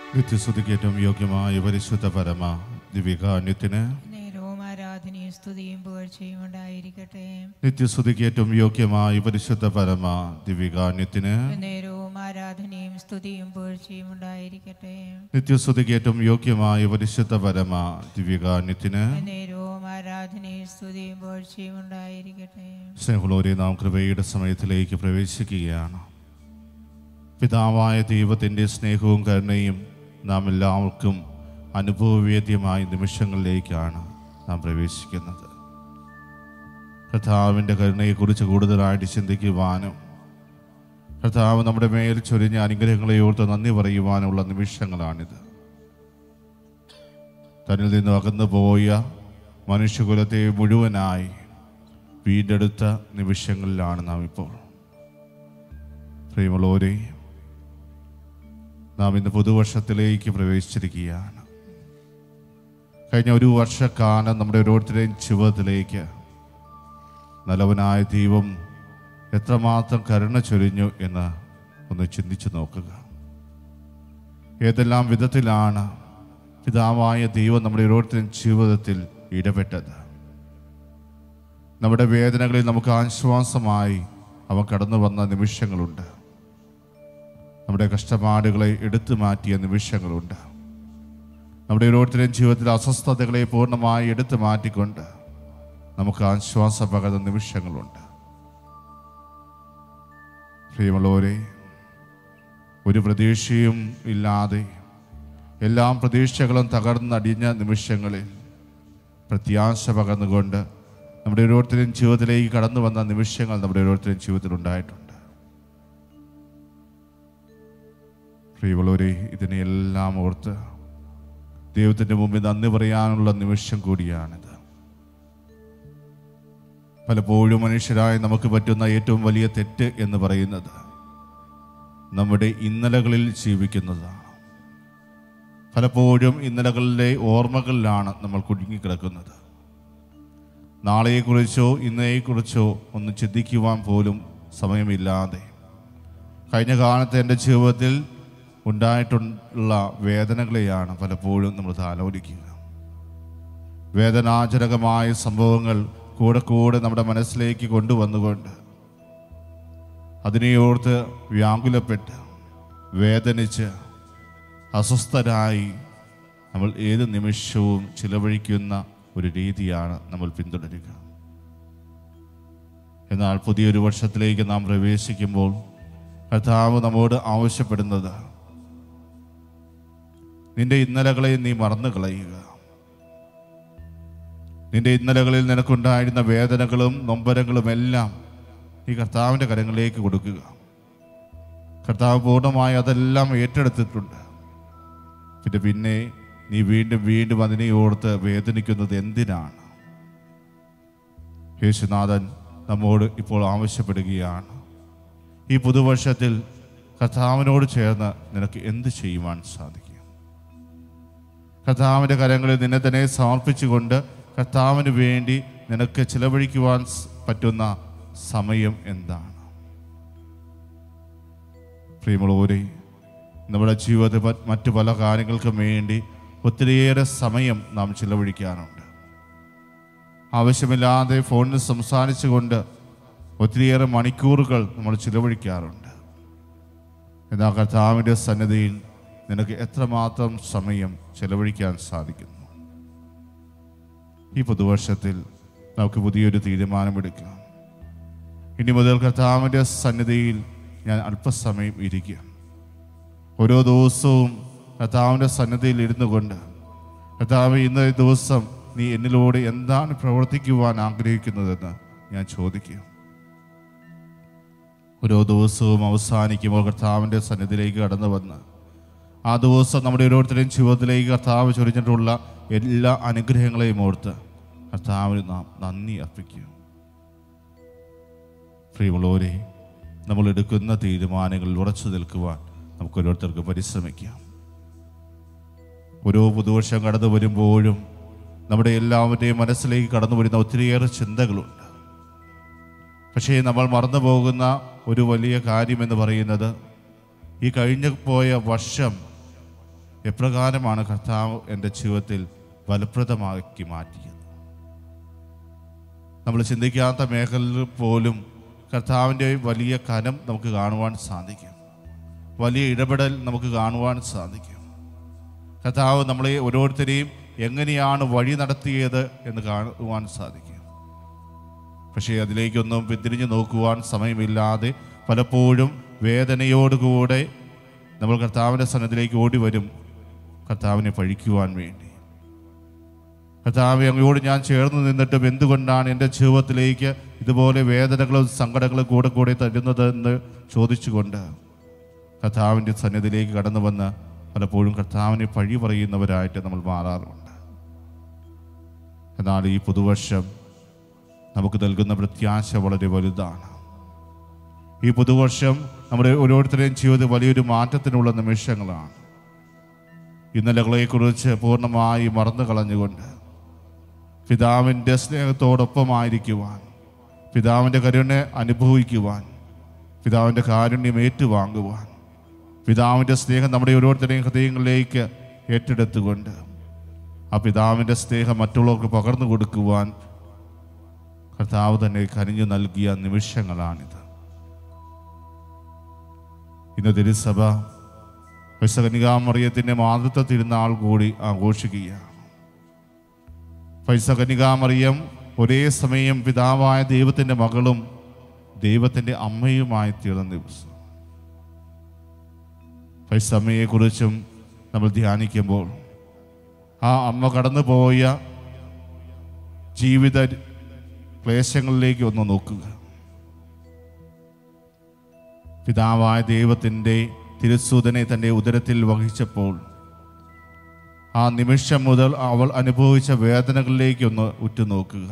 നിത്യസ്തുതിക്ക് ഏറ്റവും യോഗ്യമായ പരിശുദ്ധ പരമ ദിവികാന്യത്തിന് നേരവും ആരാധനയും സ്തുതിയും പുകഴ്ചയും ഉണ്ടായിരിക്കട്ടെ നിത്യസ്തുതിക്ക് ഏറ്റവും യോഗ്യമായ പരിശുദ്ധ പരമ ദിവികാന്യത്തിന് നേരവും ആരാധനയും സ്തുതിയും പുകഴ്ചയും ഉണ്ടായിരിക്കട്ടെ നിത്യസ്തുതിക്ക് ഏറ്റവും യോഗ്യമായ പരിശുദ്ധ പരമ ദിവ്യകാന്യത്തിന് നേരവും ആരാധനയും സ്തുതിയും പുകഴ്ചയും ഉണ്ടായിരിക്കട്ടെ സ്നേഹമുള്ളവരെ നാം കൃപയുടെ സമയത്തിലേക്ക് പ്രവേശിക്കുകയാണ് പിതാവായ ദൈവത്തിൻ്റെ സ്നേഹവും കരുണയും നാം എല്ലാവർക്കും അനുഭവവേദ്യമായ നിമിഷങ്ങളിലേക്കാണ് നാം പ്രവേശിക്കുന്നത് കർത്താവിൻ്റെ കരുണയെക്കുറിച്ച് കൂടുതലായിട്ട് ചിന്തിക്കുവാനും കർത്താവ് നമ്മുടെ മേൽ ചൊരിഞ്ഞ അനുഗ്രഹങ്ങളെ ഓർത്ത് നന്ദി പറയുവാനുള്ള നിമിഷങ്ങളാണിത് തന്നിൽ നിന്ന് അകന്നു പോയ മനുഷ്യകുലത്തെ മുഴുവനായി വീണ്ടെടുത്ത നിമിഷങ്ങളിലാണ് നാം ഇപ്പോൾ പ്രിയമുള്ളവരെ നാം ഇന്ന് പുതുവർഷത്തിലേക്ക് പ്രവേശിച്ചിരിക്കുകയാണ് കഴിഞ്ഞ ഒരു വർഷക്കാലം നമ്മുടെ ഓരോരുത്തരുടെയും ജീവിതത്തിലേക്ക് നല്ലവനായ ദൈവം എത്രമാത്രം കരുണ ചൊരിഞ്ഞു എന്ന് ഒന്ന് ചിന്തിച്ചു നോക്കുക ഏതെല്ലാം വിധത്തിലാണ് പിതാവായ ദൈവം നമ്മുടെ ഓരോരുത്തരും ജീവിതത്തിൽ ഇടപെട്ടത് നമ്മുടെ വേദനകളിൽ നമുക്ക് ആശ്വാസമായി അവൻ കടന്നു വന്ന നിമിഷങ്ങളുണ്ട് നമ്മുടെ കഷ്ടപ്പാടുകളെ എടുത്തു മാറ്റിയ നിമിഷങ്ങളുണ്ട് നമ്മുടെ ഓരോരുത്തരുടെയും ജീവിതത്തിൽ അസ്വസ്ഥതകളെ പൂർണ്ണമായി എടുത്തു മാറ്റിക്കൊണ്ട് നമുക്ക് ആശ്വാസം പകരുന്ന നിമിഷങ്ങളുണ്ട് പ്രിയമുള്ളവരെ ഒരു പ്രതീക്ഷയും ഇല്ലാതെ എല്ലാം പ്രതീക്ഷകളും തകർന്നടിഞ്ഞ നിമിഷങ്ങളിൽ പ്രത്യാശ പകർന്നുകൊണ്ട് നമ്മുടെ ഓരോരുത്തരും ജീവിതത്തിലേക്ക് കടന്നു വന്ന നിമിഷങ്ങൾ നമ്മുടെ ഓരോരുത്തരും ജീവിതത്തിൽ ഉണ്ടായിട്ടുണ്ട് പ്രിയമുള്ളവരെ ഇതിനെല്ലാം ഓർത്ത് ദൈവത്തിൻ്റെ മുമ്പിൽ നന്ദി പറയാനുള്ള നിമിഷം കൂടിയാണിത് പലപ്പോഴും മനുഷ്യരായി നമുക്ക് പറ്റുന്ന ഏറ്റവും വലിയ തെറ്റ് എന്ന് പറയുന്നത് നമ്മുടെ ഇന്നലകളിൽ ജീവിക്കുന്നതാണ് പലപ്പോഴും ഇന്നലകളിലെ ഓർമ്മകളിലാണ് നമ്മൾ കുടുങ്ങിക്കിടക്കുന്നത് നാളെയെക്കുറിച്ചോ ഇന്നയെക്കുറിച്ചോ ഒന്ന് ചിന്തിക്കുവാൻ പോലും സമയമില്ലാതെ കഴിഞ്ഞ കാലത്ത് എൻ്റെ ജീവിതത്തിൽ ഉണ്ടായിട്ടുള്ള വേദനകളെയാണ് പലപ്പോഴും നമ്മൾ ആലോചിക്കുക വേദനാജനകമായ സംഭവങ്ങൾ കൂടെ കൂടെ നമ്മുടെ മനസ്സിലേക്ക് കൊണ്ടുവന്നുകൊണ്ട് അതിനെ ഓർത്ത് വ്യാകുലപ്പെട്ട് വേദനിച്ച് അസ്വസ്ഥരായി നമ്മൾ ഏത് നിമിഷവും ചിലവഴിക്കുന്ന ഒരു രീതിയാണ് നമ്മൾ പിന്തുടരുക എന്നാൽ പുതിയൊരു വർഷത്തിലേക്ക് നാം പ്രവേശിക്കുമ്പോൾ കർത്താവ് നമ്മോട് ആവശ്യപ്പെടുന്നത് നിന്റെ ഇന്നലകളെ നീ മറന്നു കളയുക നിന്റെ ഇന്നലകളിൽ നിനക്കുണ്ടായിരുന്ന വേദനകളും നൊമ്പരങ്ങളും എല്ലാം നീ കർത്താവിൻ്റെ കരങ്ങളിലേക്ക് കൊടുക്കുക കർത്താവ് പൂർണ്ണമായി അതെല്ലാം ഏറ്റെടുത്തിട്ടുണ്ട് പിന്നെ പിന്നെ നീ വീണ്ടും വീണ്ടും അതിനെ ഓർത്ത് വേദനിക്കുന്നത് എന്തിനാണ് യേശുനാഥൻ നമ്മോട് ഇപ്പോൾ ആവശ്യപ്പെടുകയാണ് ഈ പുതുവർഷത്തിൽ കർത്താവിനോട് ചേർന്ന് നിനക്ക് എന്ത് ചെയ്യുവാൻ സാധിക്കും കർത്താവിൻ്റെ കരങ്ങളിൽ നിന്നെ തന്നെ സമർപ്പിച്ചുകൊണ്ട് കർത്താവിന് വേണ്ടി നിനക്ക് ചിലവഴിക്കുവാൻ സ് പറ്റുന്ന സമയം എന്താണ് പ്രിയമുള്ളവരെ നമ്മുടെ ജീവിതത്തിൽ മറ്റ് മറ്റു പല കാര്യങ്ങൾക്കും വേണ്ടി ഒത്തിരിയേറെ സമയം നാം ചിലവഴിക്കാറുണ്ട് ആവശ്യമില്ലാതെ ഫോണിൽ സംസാരിച്ചുകൊണ്ട് ഒത്തിരിയേറെ മണിക്കൂറുകൾ നമ്മൾ ചിലവഴിക്കാറുണ്ട് എന്നാൽ കർത്താവിൻ്റെ സന്നദ്ധിയിൽ നിനക്ക് എത്രമാത്രം സമയം ചെലവഴിക്കാൻ സാധിക്കുന്നു ഈ പുതുവർഷത്തിൽ നമുക്ക് പുതിയൊരു തീരുമാനമെടുക്കാം ഇനി മുതൽ കർത്താവിൻ്റെ സന്നിധിയിൽ ഞാൻ അല്പസമയം ഇരിക്കാം ഓരോ ദിവസവും കർത്താവിൻ്റെ സന്നിധിയിൽ ഇരുന്നു കൊണ്ട് കർത്താവ് ഇന്ന ദിവസം നീ എന്നിലൂടെ എന്താണ് പ്രവർത്തിക്കുവാൻ ആഗ്രഹിക്കുന്നതെന്ന് ഞാൻ ചോദിക്കും ഓരോ ദിവസവും അവസാനിക്കുമ്പോൾ കർത്താവിൻ്റെ സന്നിധിയിലേക്ക് കടന്നു വന്ന് ആ ദിവസം നമ്മുടെ ഓരോരുത്തരുടെയും ജീവിതത്തിലേക്ക് കർത്താവ് ചൊരിഞ്ഞിട്ടുള്ള എല്ലാ അനുഗ്രഹങ്ങളെയും ഓർത്ത് കർത്താവിന് നാം നന്ദി അർപ്പിക്കും പ്രിയമുള്ളവരെ നമ്മൾ എടുക്കുന്ന തീരുമാനങ്ങളിൽ ഉറച്ചു നിൽക്കുവാൻ നമുക്ക് ഓരോരുത്തർക്കും പരിശ്രമിക്കാം ഓരോ പുതുവർഷം കടന്നു വരുമ്പോഴും നമ്മുടെ എല്ലാവരുടെയും മനസ്സിലേക്ക് കടന്നു വരുന്ന ഒത്തിരിയേറെ ചിന്തകളുണ്ട് പക്ഷേ നമ്മൾ മറന്നു പോകുന്ന ഒരു വലിയ കാര്യമെന്ന് പറയുന്നത് ഈ കഴിഞ്ഞു പോയ വർഷം എപ്രകാരമാണ് കർത്താവ് എൻ്റെ ജീവിതത്തിൽ ഫലപ്രദമാക്കി മാറ്റിയത് നമ്മൾ ചിന്തിക്കാത്ത മേഖലയിൽ പോലും കർത്താവിൻ്റെ വലിയ കനം നമുക്ക് കാണുവാൻ സാധിക്കും വലിയ ഇടപെടൽ നമുക്ക് കാണുവാൻ സാധിക്കും കർത്താവ് നമ്മളെ ഓരോരുത്തരെയും എങ്ങനെയാണ് വഴി നടത്തിയത് എന്ന് കാണുവാൻ സാധിക്കും പക്ഷേ അതിലേക്കൊന്നും പിന്തിരിഞ്ഞു നോക്കുവാൻ സമയമില്ലാതെ പലപ്പോഴും വേദനയോടുകൂടെ നമ്മൾ കർത്താവിൻ്റെ സന്നദ്ധിലേക്ക് ഓടി വരും കർത്താവിനെ പഴിക്കുവാൻ വേണ്ടി കർത്താവ് അങ്ങയോട് ഞാൻ ചേർന്ന് നിന്നിട്ടും എന്തുകൊണ്ടാണ് എൻ്റെ ജീവിതത്തിലേക്ക് ഇതുപോലെ വേദനകളും സങ്കടങ്ങളും കൂടെ കൂടെ തരുന്നത് എന്ന് ചോദിച്ചുകൊണ്ട് കർത്താവിൻ്റെ സന്നിധിയിലേക്ക് കടന്നു വന്ന് പലപ്പോഴും കർത്താവിനെ പഴി പറയുന്നവരായിട്ട് നമ്മൾ മാറാറുണ്ട് എന്നാൽ ഈ പുതുവർഷം നമുക്ക് നൽകുന്ന പ്രത്യാശ വളരെ വലുതാണ് ഈ പുതുവർഷം നമ്മുടെ ഓരോരുത്തരെയും ജീവിതത്തിൽ വലിയൊരു മാറ്റത്തിനുള്ള നിമിഷങ്ങളാണ് ഇന്നലകളെക്കുറിച്ച് പൂർണ്ണമായി മറന്നു കളഞ്ഞുകൊണ്ട് പിതാവിൻ്റെ സ്നേഹത്തോടൊപ്പമായിരിക്കുവാൻ പിതാവിൻ്റെ കരുണ അനുഭവിക്കുവാൻ പിതാവിൻ്റെ കാരുണ്യം ഏറ്റുവാങ്ങുവാൻ പിതാവിൻ്റെ സ്നേഹം നമ്മുടെ ഓരോരുത്തരെയും ഹൃദയങ്ങളിലേക്ക് ഏറ്റെടുത്തുകൊണ്ട് ആ പിതാവിൻ്റെ സ്നേഹം മറ്റുള്ളവർക്ക് പകർന്നു കൊടുക്കുവാൻ കർത്താവ് തന്നെ കനിഞ്ഞു നൽകിയ നിമിഷങ്ങളാണിത് ഇന്ന് തിരുസഭ പൈസകനികാമറിയത്തിൻ്റെ മാതൃത്വ തിരുനാൾ കൂടി ആഘോഷിക്കുകയാണ് പൈസകനികാമറിയം ഒരേ സമയം പിതാവായ ദൈവത്തിൻ്റെ മകളും ദൈവത്തിൻ്റെ അമ്മയുമായി തീർന്ന ദിവസം പൈസമ്മയെക്കുറിച്ചും നമ്മൾ ധ്യാനിക്കുമ്പോൾ ആ അമ്മ കടന്നുപോയ ജീവിത ക്ലേശങ്ങളിലേക്ക് ഒന്ന് നോക്കുക പിതാവായ ദൈവത്തിൻ്റെ തിരുസൂതനെ തൻ്റെ ഉദരത്തിൽ വഹിച്ചപ്പോൾ ആ നിമിഷം മുതൽ അവൾ അനുഭവിച്ച വേദനകളിലേക്ക് ഒന്ന് ഉറ്റുനോക്കുക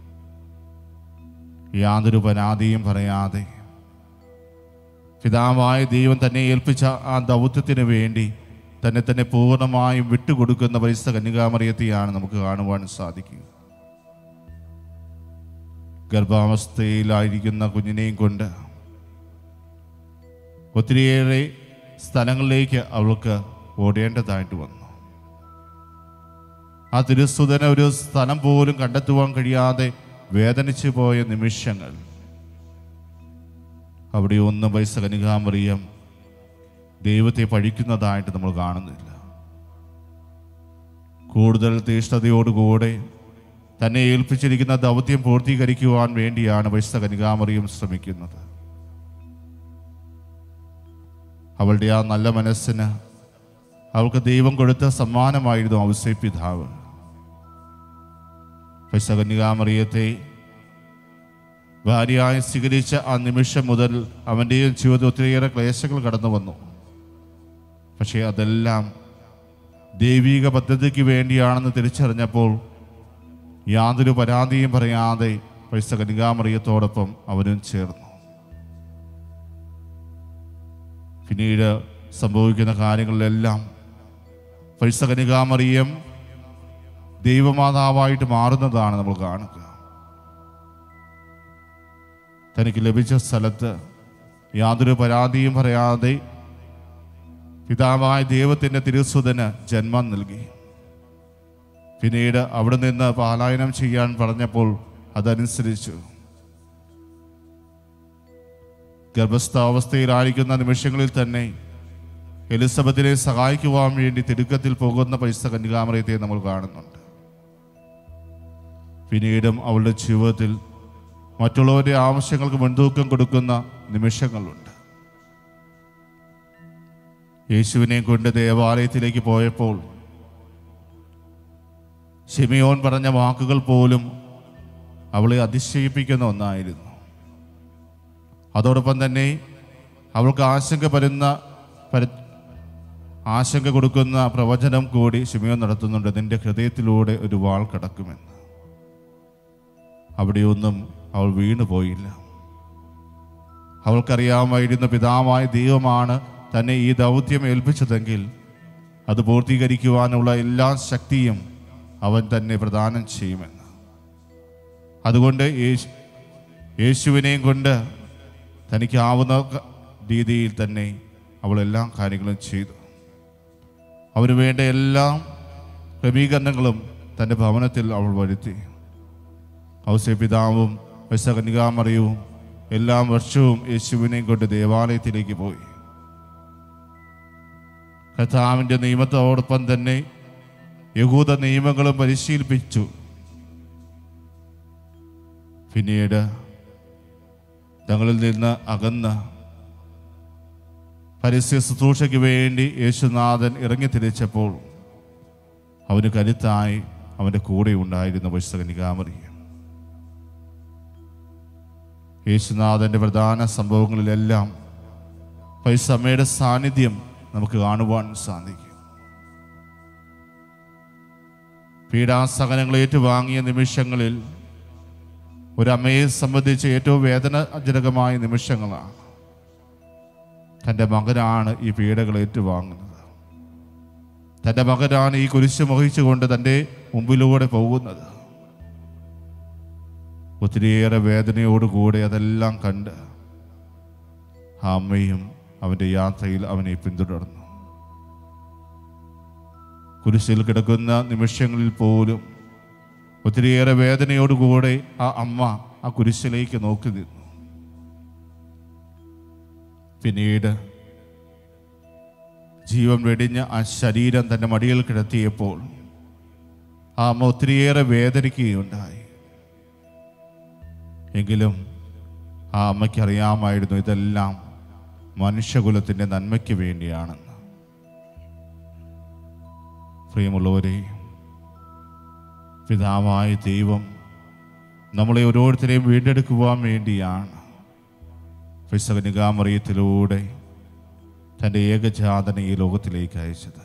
യാതൊരു പരാതിയും പറയാതെ പിതാവായ ദൈവം തന്നെ ഏൽപ്പിച്ച ആ ദൗത്യത്തിന് വേണ്ടി തന്നെ തന്നെ പൂർണ്ണമായും വിട്ടുകൊടുക്കുന്ന പരിസ്ഥ കന്യകാമറിയത്തെയാണ് നമുക്ക് കാണുവാൻ സാധിക്കുക ഗർഭാവസ്ഥയിലായിരിക്കുന്ന കുഞ്ഞിനെയും കൊണ്ട് ഒത്തിരിയേറെ സ്ഥലങ്ങളിലേക്ക് അവൾക്ക് ഓടേണ്ടതായിട്ട് വന്നു ആ തിരുസുതന ഒരു സ്ഥലം പോലും കണ്ടെത്തുവാൻ കഴിയാതെ വേദനിച്ചു പോയ നിമിഷങ്ങൾ അവിടെ ഒന്നും പൈസ കനികാമറിയം ദൈവത്തെ പഴിക്കുന്നതായിട്ട് നമ്മൾ കാണുന്നില്ല കൂടുതൽ തീഷ്ണതയോടുകൂടെ തന്നെ ഏൽപ്പിച്ചിരിക്കുന്ന ദൗത്യം പൂർത്തീകരിക്കുവാൻ വേണ്ടിയാണ് പൈസ കനികാമറിയം ശ്രമിക്കുന്നത് അവളുടെ ആ നല്ല മനസ്സിന് അവൾക്ക് ദൈവം കൊടുത്ത സമ്മാനമായിരുന്നു ഔസേ പിതാവ് പൈസ കന്യകാമറിയത്തെ ഭാര്യയായി സ്വീകരിച്ച ആ നിമിഷം മുതൽ അവൻ്റെയും ജീവിതത്തിൽ ഒത്തിരിയേറെ ക്ലേശങ്ങൾ കടന്നു വന്നു പക്ഷേ അതെല്ലാം ദൈവിക പദ്ധതിക്ക് വേണ്ടിയാണെന്ന് തിരിച്ചറിഞ്ഞപ്പോൾ യാതൊരു പരാതിയും പറയാതെ പൈസ കനികാമറിയത്തോടൊപ്പം അവനും ചേർന്നു പിന്നീട് സംഭവിക്കുന്ന കാര്യങ്ങളിലെല്ലാം പൈസ കനികാമറിയം ദൈവമാതാവായിട്ട് മാറുന്നതാണ് നമ്മൾ കാണുക തനിക്ക് ലഭിച്ച സ്ഥലത്ത് യാതൊരു പരാതിയും പറയാതെ പിതാവായ ദൈവത്തിൻ്റെ തിരുസുതന് ജന്മം നൽകി പിന്നീട് അവിടെ നിന്ന് പാലായനം ചെയ്യാൻ പറഞ്ഞപ്പോൾ അതനുസരിച്ചു ഗർഭസ്ഥാവസ്ഥയിലായിരിക്കുന്ന നിമിഷങ്ങളിൽ തന്നെ എലിസബത്തിനെ സഹായിക്കുവാൻ വേണ്ടി തിടുക്കത്തിൽ പോകുന്ന പൈസ കന്യകാമറയത്തെ നമ്മൾ കാണുന്നുണ്ട് പിന്നീടും അവളുടെ ജീവിതത്തിൽ മറ്റുള്ളവരുടെ ആവശ്യങ്ങൾക്ക് മുൻതൂക്കം കൊടുക്കുന്ന നിമിഷങ്ങളുണ്ട് യേശുവിനെ കൊണ്ട് ദേവാലയത്തിലേക്ക് പോയപ്പോൾ ഷിമിയോൻ പറഞ്ഞ വാക്കുകൾ പോലും അവളെ അതിശയിപ്പിക്കുന്ന ഒന്നായിരുന്നു അതോടൊപ്പം തന്നെ അവൾക്ക് ആശങ്ക പരുന്ന പര ആശങ്ക കൊടുക്കുന്ന പ്രവചനം കൂടി ഷിമിയോൻ നടത്തുന്നുണ്ട് നിന്റെ ഹൃദയത്തിലൂടെ ഒരു വാൾ കടക്കുമെന്ന് അവിടെയൊന്നും അവൾ വീണുപോയില്ല അവൾക്കറിയാമായിരുന്ന പിതാവായ ദൈവമാണ് തന്നെ ഈ ദൗത്യം ഏൽപ്പിച്ചതെങ്കിൽ അത് പൂർത്തീകരിക്കുവാനുള്ള എല്ലാ ശക്തിയും അവൻ തന്നെ പ്രദാനം ചെയ്യുമെന്ന് അതുകൊണ്ട് യേശു യേശുവിനെയും കൊണ്ട് തനിക്കാവുന്ന ക- രീതിയിൽ തന്നെ അവൾ എല്ലാ കാര്യങ്ങളും ചെയ്തു അവന് വേണ്ട എല്ലാ ക്രമീകരണങ്ങളും തൻ്റെ ഭവനത്തിൽ അവൾ വരുത്തി ഔസേ പിതാവും വൈസകന്യകാമറിയവും എല്ലാ വർഷവും യേശുവിനെയും കൊണ്ട് ദേവാലയത്തിലേക്ക് പോയി കർത്താവിൻ്റെ നിയമത്തോടൊപ്പം തന്നെ യഹൂദ നിയമങ്ങളും പരിശീലിപ്പിച്ചു പിന്നീട് തങ്ങളിൽ നിന്ന് അകന്ന് പരസ്യ ശുശ്രൂഷയ്ക്ക് വേണ്ടി യേശുനാഥൻ ഇറങ്ങി തിരിച്ചപ്പോൾ അവന് കരുത്തായി അവൻ്റെ കൂടെ ഉണ്ടായിരുന്ന വൈശകനികാമറിയ യേശുനാഥൻ്റെ പ്രധാന സംഭവങ്ങളിലെല്ലാം പൈസമ്മയുടെ സാന്നിധ്യം നമുക്ക് കാണുവാൻ സാധിക്കും പീഡാസഹനങ്ങൾ ഏറ്റുവാങ്ങിയ നിമിഷങ്ങളിൽ ഒരമ്മയെ സംബന്ധിച്ച് ഏറ്റവും വേദനാജനകമായ നിമിഷങ്ങളാണ് തൻ്റെ മകനാണ് ഈ പീഡകൾ ഏറ്റുവാങ്ങുന്നത് തൻ്റെ മകനാണ് ഈ കുരിശ് മോഹിച്ചുകൊണ്ട് തൻ്റെ മുമ്പിലൂടെ പോകുന്നത് ഒത്തിരിയേറെ വേദനയോടുകൂടെ അതെല്ലാം കണ്ട് ആ അമ്മയും അവൻ്റെ യാത്രയിൽ അവനെ പിന്തുടർന്നു കുരിശിൽ കിടക്കുന്ന നിമിഷങ്ങളിൽ പോലും ഒത്തിരിയേറെ വേദനയോടുകൂടെ ആ അമ്മ ആ കുരിശിലേക്ക് നോക്കി നിന്നു പിന്നീട് ജീവൻ വെടിഞ്ഞ് ആ ശരീരം തൻ്റെ മടിയിൽ കിടത്തിയപ്പോൾ ആ അമ്മ ഒത്തിരിയേറെ വേദനിക്കുകയുണ്ടായി എങ്കിലും ആ അമ്മയ്ക്ക് അറിയാമായിരുന്നു ഇതെല്ലാം മനുഷ്യകുലത്തിൻ്റെ നന്മയ്ക്ക് വേണ്ടിയാണെന്ന് പ്രിയമുള്ളവരെ പിതാവായ ദൈവം നമ്മളെ ഓരോരുത്തരെയും വീണ്ടെടുക്കുവാൻ വേണ്ടിയാണ് പിസകനികാമറിയത്തിലൂടെ തൻ്റെ ഏകജാതനെ ഈ ലോകത്തിലേക്ക് അയച്ചത്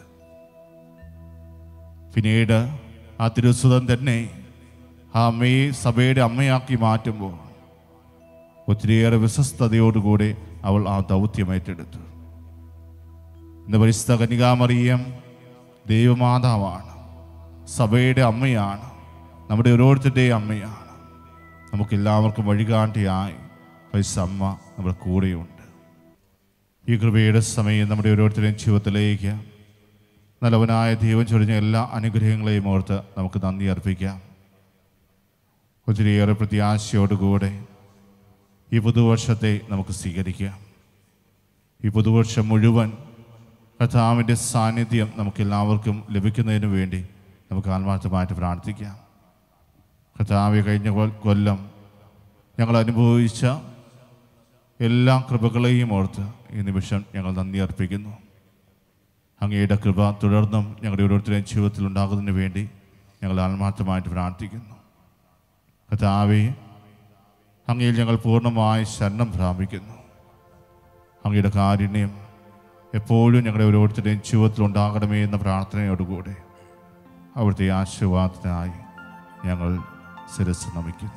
പിന്നീട് ആ തിരുസുതൻ തന്നെ ആ അമ്മയെ സഭയുടെ അമ്മയാക്കി മാറ്റുമ്പോൾ ഒത്തിരിയേറെ വിശ്വസ്തയോടുകൂടി അവൾ ആ ദൗത്യം ഏറ്റെടുത്തു ഇന്ന് പരിശുദ്ധ കന്യകാമറിയം ദൈവമാതാവാണ് സഭയുടെ അമ്മയാണ് നമ്മുടെ ഓരോരുത്തരുടെയും അമ്മയാണ് നമുക്കെല്ലാവർക്കും വഴികാട്ടിയായി പൈസ അമ്മ നമ്മുടെ കൂടെയുണ്ട് ഈ കൃപയുടെ സമയം നമ്മുടെ ഓരോരുത്തരുടെയും ജീവിതത്തിലേക്ക് നല്ലവനായ ദൈവം ചൊരിഞ്ഞ എല്ലാ അനുഗ്രഹങ്ങളെയും ഓർത്ത് നമുക്ക് നന്ദി അർപ്പിക്കാം ഒത്തിരിയേറെ പ്രത്യാശയോടുകൂടെ ഈ പുതുവർഷത്തെ നമുക്ക് സ്വീകരിക്കാം ഈ പുതുവർഷം മുഴുവൻ കർത്താവിൻ്റെ സാന്നിധ്യം നമുക്ക് എല്ലാവർക്കും ലഭിക്കുന്നതിന് വേണ്ടി നമുക്ക് ആത്മാർത്ഥമായിട്ട് പ്രാർത്ഥിക്കാം കർത്താവ് കഴിഞ്ഞ കൊ- കൊല്ലം ഞങ്ങൾ അനുഭവിച്ച എല്ലാ കൃപകളെയും ഓർത്ത് ഈ നിമിഷം ഞങ്ങൾ നന്ദി അർപ്പിക്കുന്നു അങ്ങയുടെ കൃപ തുടർന്നും ഞങ്ങളുടെ ഓരോരുത്തരുടെയും ജീവിതത്തിൽ ഉണ്ടാകുന്നതിന് വേണ്ടി ഞങ്ങൾ ആത്മാർത്ഥമായിട്ട് പ്രാർത്ഥിക്കുന്നു കർത്താവെ അങ്ങയിൽ ഞങ്ങൾ പൂർണ്ണമായി ശരണം പ്രാപിക്കുന്നു അങ്ങയുടെ കാരുണ്യം എപ്പോഴും ഞങ്ങളുടെ ഓരോരുത്തരുടെയും ജീവിതത്തിൽ ഉണ്ടാകണമേ എന്ന പ്രാർത്ഥനയോടുകൂടെ അവിടുത്തെ ആശീർവാദത്തിനായി ഞങ്ങൾ ശിരസ് നമിക്കുന്നു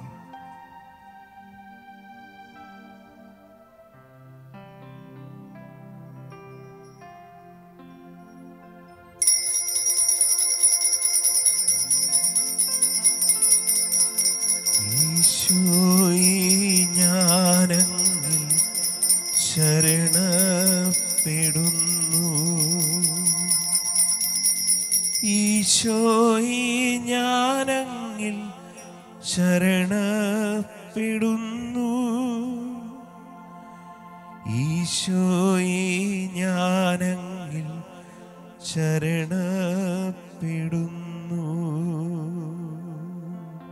ഈശോയെ ഞാനങ്ങിൽ ശരണപ്പെടുന്നു ഈശോയെ ഞാനങ്ങിൽ ശരണപ്പെടുന്നു ഈശോയെ ഞാനങ്ങിൽ ശരണപ്പെടുന്നു